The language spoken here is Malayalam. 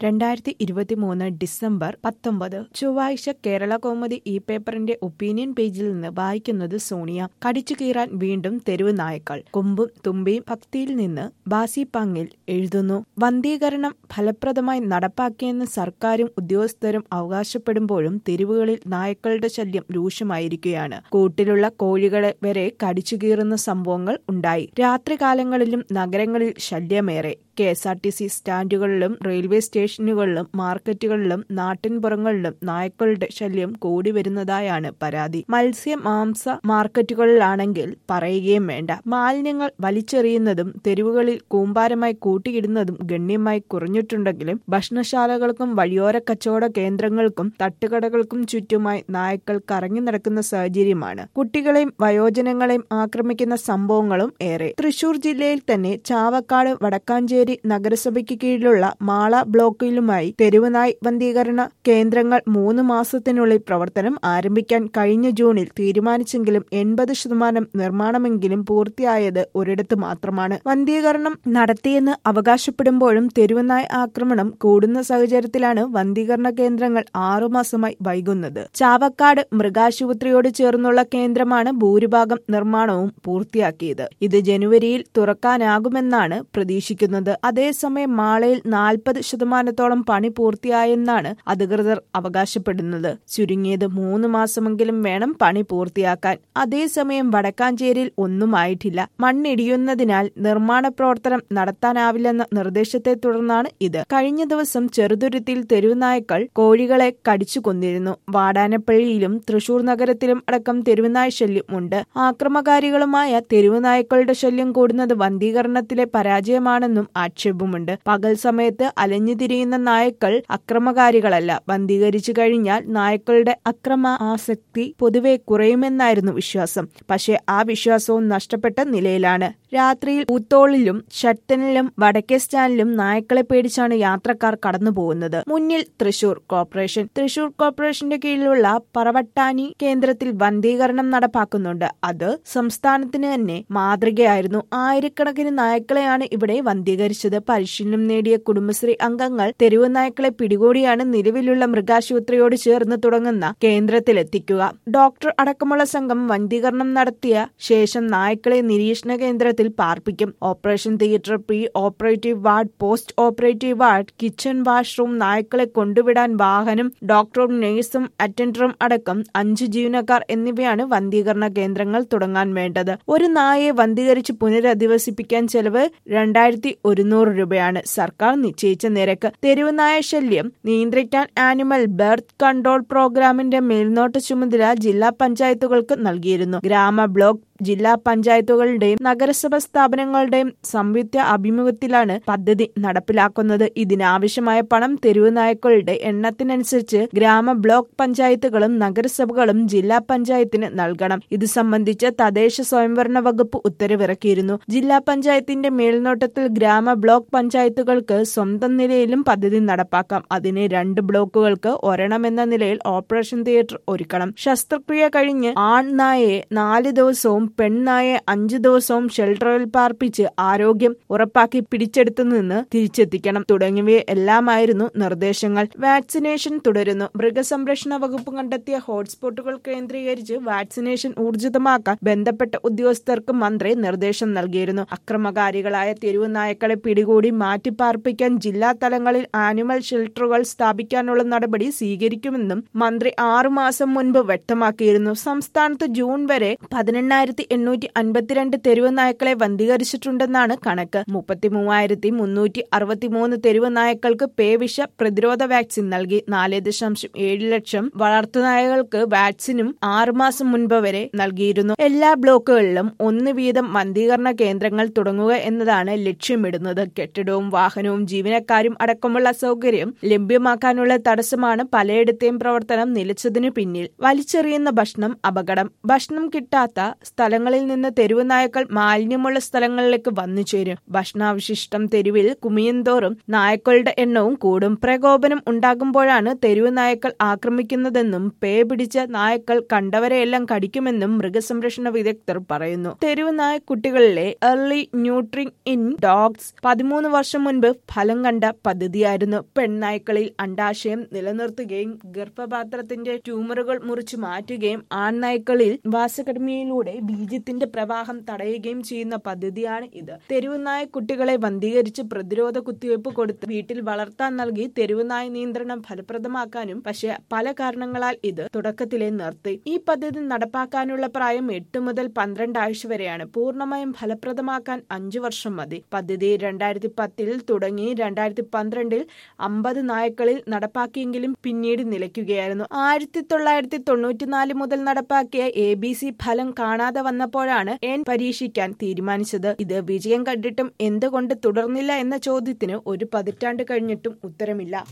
രണ്ടായിരത്തി ഇരുപത്തിമൂന്ന് ഡിസംബർ പത്തൊമ്പത് ചൊവ്വാഴ്ച കേരള കൗമുദി ഈ പേപ്പറിന്റെ ഒപ്പീനിയൻ പേജിൽ നിന്ന് വായിക്കുന്നത് സോണിയ കടിച്ചു കീറാൻ വീണ്ടും തെരുവ് നായ്ക്കൾ കൊമ്പും തുമ്പിയും ഭക്തിയിൽ നിന്ന് ബാസി പങ്ങിൽ എഴുതുന്നു വന്ധീകരണം ഫലപ്രദമായി നടപ്പാക്കിയെന്ന് സർക്കാരും ഉദ്യോഗസ്ഥരും അവകാശപ്പെടുമ്പോഴും തെരുവുകളിൽ നായ്ക്കളുടെ ശല്യം രൂക്ഷമായിരിക്കുകയാണ് കൂട്ടിലുള്ള കോഴികളെ വരെ കടിച്ചു കീറുന്ന സംഭവങ്ങൾ ഉണ്ടായി രാത്രികാലങ്ങളിലും നഗരങ്ങളിൽ ശല്യമേറെ K S R T C സ്റ്റാൻഡുകളിലും റെയിൽവേ സ്റ്റേഷനുകളിലും മാർക്കറ്റുകളിലും നാട്ടിൻപുറങ്ങളിലും നായ്ക്കളുടെ ശല്യം കൂടി വരുന്നതായാണ് പരാതി മത്സ്യ മാംസ മാർക്കറ്റുകളിലാണെങ്കിൽ പറയുകയും വേണ്ട മാലിന്യങ്ങൾ വലിച്ചെറിയുന്നതും തെരുവുകളിൽ കൂമ്പാരമായി കൂട്ടിയിടുന്നതും ഗണ്യമായി കുറഞ്ഞിട്ടുണ്ടെങ്കിലും ഭക്ഷണശാലകൾക്കും വഴിയോര കച്ചവട കേന്ദ്രങ്ങൾക്കും തട്ടുകടകൾക്കും ചുറ്റുമായി നായ്ക്കൾ കറങ്ങി നടക്കുന്ന സാഹചര്യമാണ് കുട്ടികളെയും വയോജനങ്ങളെയും ആക്രമിക്കുന്ന സംഭവങ്ങളും ഏറെ തൃശൂർ ജില്ലയിൽ തന്നെ ചാവക്കാട് വടക്കാഞ്ചേരി നഗരസഭയ്ക്ക് കീഴിലുള്ള മാള ബ്ലോക്കിലുമായി തെരുവുനായ് ബന്ധീകരണ കേന്ദ്രങ്ങൾ മൂന്ന് മാസത്തിനുള്ളിൽ പ്രവർത്തനം ആരംഭിക്കാൻ കഴിഞ്ഞ ജൂണിൽ തീരുമാനിച്ചെങ്കിലും എൺപത് ശതമാനം നിർമ്മാണമെങ്കിലും പൂർത്തിയായത് ഒരിടത്ത് മാത്രമാണ് വന്ധീകരണം നടത്തിയെന്ന് അവകാശപ്പെടുമ്പോഴും തെരുവുനായ് ആക്രമണം കൂടുന്ന സാഹചര്യത്തിലാണ് വന്ധീകരണ കേന്ദ്രങ്ങൾ ആറുമാസമായി വൈകുന്നത് ചാവക്കാട് മൃഗാശുപത്രിയോട് ചേർന്നുള്ള കേന്ദ്രമാണ് ഭൂരിഭാഗം നിർമ്മാണവും പൂർത്തിയാക്കിയത് ഇത് ജനുവരിയിൽ തുറക്കാനാകുമെന്നാണ് പ്രതീക്ഷിക്കുന്നത് അതേസമയം മാളയിൽ നാൽപ്പത് ശതമാനത്തോളം പണി പൂർത്തിയായെന്നാണ് അധികൃതർ അവകാശപ്പെടുന്നത് ചുരുങ്ങിയത് മൂന്ന് മാസമെങ്കിലും വേണം പണി പൂർത്തിയാക്കാൻ അതേസമയം വടക്കാഞ്ചേരിയിൽ ഒന്നുമായിട്ടില്ല മണ്ണിടിയുന്നതിനാൽ നിർമ്മാണ പ്രവർത്തനം നടത്താനാവില്ലെന്ന നിർദ്ദേശത്തെ തുടർന്നാണ് ഇത് കഴിഞ്ഞ ദിവസം ചെറുതുരുത്തിയിൽ തെരുവുനായ്ക്കൾ കോഴികളെ കടിച്ചു കൊന്നിരുന്നു വാടാനപ്പള്ളിയിലും തൃശൂർ നഗരത്തിലും അടക്കം തെരുവുനായ ശല്യം ഉണ്ട് ആക്രമകാരികളുമായ തെരുവുനായ്ക്കളുടെ ശല്യം കൂടുന്നത് വന്ധീകരണത്തിലെ പരാജയമാണെന്നും ആക്ഷേപമുണ്ട് പകൽ സമയത്ത് അലഞ്ഞുതിരിയുന്ന നായ്ക്കൾ അക്രമകാരികളല്ല വന്ധീകരിച്ചു കഴിഞ്ഞാൽ നായ്ക്കളുടെ അക്രമ ആസക്തി പൊതുവെ കുറയുമെന്നായിരുന്നു വിശ്വാസം പക്ഷേ ആ വിശ്വാസവും നഷ്ടപ്പെട്ട നിലയിലാണ് രാത്രിയിൽ ഊത്തോളിലും ഷട്ടനിലും വടക്കേ സ്റ്റാൻഡിലും നായ്ക്കളെ പേടിച്ചാണ് യാത്രക്കാർ കടന്നു പോകുന്നത് മുന്നിൽ തൃശൂർ കോർപ്പറേഷൻ തൃശൂർ കോർപ്പറേഷന്റെ കീഴിലുള്ള പറവട്ടാനി കേന്ദ്രത്തിൽ വന്ധീകരണം നടപ്പാക്കുന്നുണ്ട് അത് സംസ്ഥാനത്തിന് തന്നെ മാതൃകയായിരുന്നു ആയിരക്കണക്കിന് നായ്ക്കളെയാണ് ഇവിടെ വന്ധീകരിച്ചത് പരിശീലനം നേടിയ കുടുംബശ്രീ അംഗങ്ങൾ തെരുവ് നായ്ക്കളെ പിടികൂടിയാണ് നിലവിലുള്ള മൃഗാശുപത്രിയോട് ചേർന്ന് തുടങ്ങുന്ന കേന്ദ്രത്തിലെത്തിക്കുക ഡോക്ടർ അടക്കമുള്ള സംഘം വന്ധീകരണം നടത്തിയ ശേഷം നായ്ക്കളെ നിരീക്ഷണ കേന്ദ്രത്തിൽ പാർപ്പിക്കും operation theatre pre operative ward post operative ward kitchen washroom നായ്ക്കളെ കൊണ്ടുവിടാൻ വാഹനം ഡോക്ടറും നഴ്സും അറ്റൻഡറും അടക്കം അഞ്ച് ജീവനക്കാർ എന്നിവയാണ് വന്ധീകരണ കേന്ദ്രങ്ങൾ തുടങ്ങാൻ വേണ്ടത് ഒരു നായയെ വന്ധീകരിച്ച് പുനരധിവസിപ്പിക്കാൻ ചെലവ് രണ്ടായിരത്തി ഒരുന്നൂറ് രൂപയാണ് സർക്കാർ നിശ്ചയിച്ച നിരക്ക് തെരുവ് നായ ശല്യം നിയന്ത്രിക്കാൻ ആനിമൽ ബർത്ത് കൺട്രോൾ പ്രോഗ്രാമിന്റെ മേൽനോട്ട ചുമതല ജില്ലാ പഞ്ചായത്തുകൾക്ക് നൽകിയിരുന്നു ഗ്രാമ ബ്ലോക്ക് ജില്ലാ പഞ്ചായത്തുകളുടെയും നഗരസഭ സ്ഥാപനങ്ങളുടെയും സംയുക്ത അഭിമുഖത്തിലാണ് പദ്ധതി നടപ്പിലാക്കുന്നത് ഇതിനാവശ്യമായ പണം തെരുവ് നായ്ക്കളുടെ എണ്ണത്തിനനുസരിച്ച് ഗ്രാമ ബ്ലോക്ക് പഞ്ചായത്തുകളും നഗരസഭകളും ജില്ലാ പഞ്ചായത്തിന് നൽകണം ഇത് സംബന്ധിച്ച് തദ്ദേശ സ്വയംഭരണ വകുപ്പ് ഉത്തരവിറക്കിയിരുന്നു ജില്ലാ പഞ്ചായത്തിന്റെ മേൽനോട്ടത്തിൽ ഗ്രാമ ബ്ലോക്ക് പഞ്ചായത്തുകൾക്ക് സ്വന്തം നിലയിലും പദ്ധതി നടപ്പാക്കാം അതിന് രണ്ട് ബ്ലോക്കുകൾക്ക് ഒരെണ്ണമെന്ന നിലയിൽ ഓപ്പറേഷൻ തിയേറ്റർ ഒരുക്കണം ശസ്ത്രക്രിയ കഴിഞ്ഞ് ആൺനായയെ നാല് ദിവസവും പെൺനായെ അഞ്ചു ദിവസവും ഷെൽട്ടറിൽ പാർപ്പിച്ച് ആരോഗ്യം ഉറപ്പാക്കി പിടിച്ചെടുത്തു നിന്ന് തിരിച്ചെത്തിക്കണം തുടങ്ങിയവ എല്ലാമായിരുന്നു നിർദ്ദേശങ്ങൾ വാക്സിനേഷൻ തുടരുന്നു മൃഗസംരക്ഷണ വകുപ്പ് കണ്ടെത്തിയ ഹോട്ട്സ്പോട്ടുകൾ കേന്ദ്രീകരിച്ച് വാക്സിനേഷൻ ഊർജിതമാക്കാൻ ബന്ധപ്പെട്ട ഉദ്യോഗസ്ഥർക്ക് മന്ത്രി നിർദ്ദേശം നൽകിയിരുന്നു അക്രമകാരികളായ തെരുവ് നായക്കളെ പിടികൂടി മാറ്റിപ്പാർപ്പിക്കാൻ ജില്ലാ തലങ്ങളിൽ ആനിമൽ ഷെൽട്ടറുകൾ സ്ഥാപിക്കാനുള്ള നടപടി സ്വീകരിക്കുമെന്നും മന്ത്രി ആറുമാസം മുൻപ് വ്യക്തമാക്കിയിരുന്നു സംസ്ഥാനത്ത് ജൂൺ വരെ പതിനെണ്ണായിരത്തി എണ്ണൂറ്റി അൻപത്തിരണ്ട് തെരുവ് നായ്ക്കളെ വന്ധീകരിച്ചിട്ടുണ്ടെന്നാണ് കണക്ക് മുപ്പത്തി മൂവായിരത്തി മുന്നൂറ്റി അറുപത്തിമൂന്ന് തെരുവ് നായ്ക്കൾക്ക് പേവിഷ പ്രതിരോധ വാക്സിൻ നൽകി നാല് ദശാംശം ഏഴ് ലക്ഷം വളർത്തുനായകൾക്ക് വാക്സിനും ആറുമാസം മുൻപ് വരെ നൽകിയിരുന്നു എല്ലാ ബ്ലോക്കുകളിലും ഒന്ന് വീതം വന്ധീകരണ കേന്ദ്രങ്ങൾ തുടങ്ങുക എന്നതാണ് ലക്ഷ്യമിടുന്നത് കെട്ടിടവും വാഹനവും ജീവനക്കാരും അടക്കമുള്ള സൗകര്യം ലഭ്യമാക്കാനുള്ള തടസ്സമാണ് പലയിടത്തെയും പ്രവർത്തനം നിലച്ചതിനു പിന്നിൽ വലിച്ചെറിയുന്ന ഭക്ഷണം അപകടം ഭക്ഷണം കിട്ടാത്ത സ്ഥല സ്ഥലങ്ങളിൽ നിന്ന് തെരുവ് നായ്ക്കൾ മാലിന്യമുള്ള സ്ഥലങ്ങളിലേക്ക് വന്നു ചേരും ഭക്ഷണാവശിഷ്ടം തെരുവിൽ കുമിയുന്തോറും നായ്ക്കളുടെ എണ്ണവും കൂടും പ്രകോപനം ഉണ്ടാകുമ്പോഴാണ് തെരുവ് നായ്ക്കൾ ആക്രമിക്കുന്നതെന്നും പേ പിടിച്ച നായ്ക്കൾ കണ്ടവരെയെല്ലാം കടിക്കുമെന്നും മൃഗസംരക്ഷണ വിദഗ്ധർ പറയുന്നു തെരുവ് നായക്കുട്ടികളിലെ എർലി ന്യൂട്രിങ് ഇൻ ഡോഗ്സ് പതിമൂന്ന് വർഷം മുൻപ് ഫലം കണ്ട പദ്ധതിയായിരുന്നു പെൺനായ്ക്കളിൽ അണ്ടാശയം നിലനിർത്തുകയും ഗർഭപാത്രത്തിന്റെ ട്യൂമറുകൾ മുറിച്ചു മാറ്റുകയും ആൺനായ്ക്കളിൽ വാസകർമ്മിയിലൂടെ ബീജത്തിന്റെ പ്രവാഹം തടയുകയും ചെയ്യുന്ന പദ്ധതിയാണ് ഇത് തെരുവുനായ കുട്ടികളെ വന്ധീകരിച്ച് പ്രതിരോധ കുത്തിവയ്പ് കൊടുത്ത് വീട്ടിൽ വളർത്താൻ നൽകി തെരുവുനായ നിയന്ത്രണം ഫലപ്രദമാക്കാനും പക്ഷേ പല കാരണങ്ങളാൽ ഇത് തുടക്കത്തിലെ നിർത്തി ഈ പദ്ധതി നടപ്പാക്കാനുള്ള പ്രായം എട്ട് മുതൽ പന്ത്രണ്ട് ആഴ്ച വരെയാണ് പൂർണ്ണമായും ഫലപ്രദമാക്കാൻ അഞ്ചു വർഷം മതി പദ്ധതി രണ്ടായിരത്തി പത്തിൽ തുടങ്ങി രണ്ടായിരത്തി പന്ത്രണ്ടിൽ അമ്പത് നായ്ക്കളിൽ നടപ്പാക്കിയെങ്കിലും പിന്നീട് നിലയ്ക്കുകയായിരുന്നു ആയിരത്തി തൊള്ളായിരത്തി തൊണ്ണൂറ്റിനാല് മുതൽ നടപ്പാക്കിയ എ ബി സി ഫലം കാണാതെ വന്നപ്പോഴാണ് എൻ പരീക്ഷിക്കാൻ തീരുമാനിച്ചത് ഇത് വിജയം കണ്ടിട്ടും എന്തുകൊണ്ട് തുടർന്നില്ല എന്ന ചോദ്യത്തിന് ഒരു പതിറ്റാണ്ട് കഴിഞ്ഞിട്ടും ഉത്തരമില്ല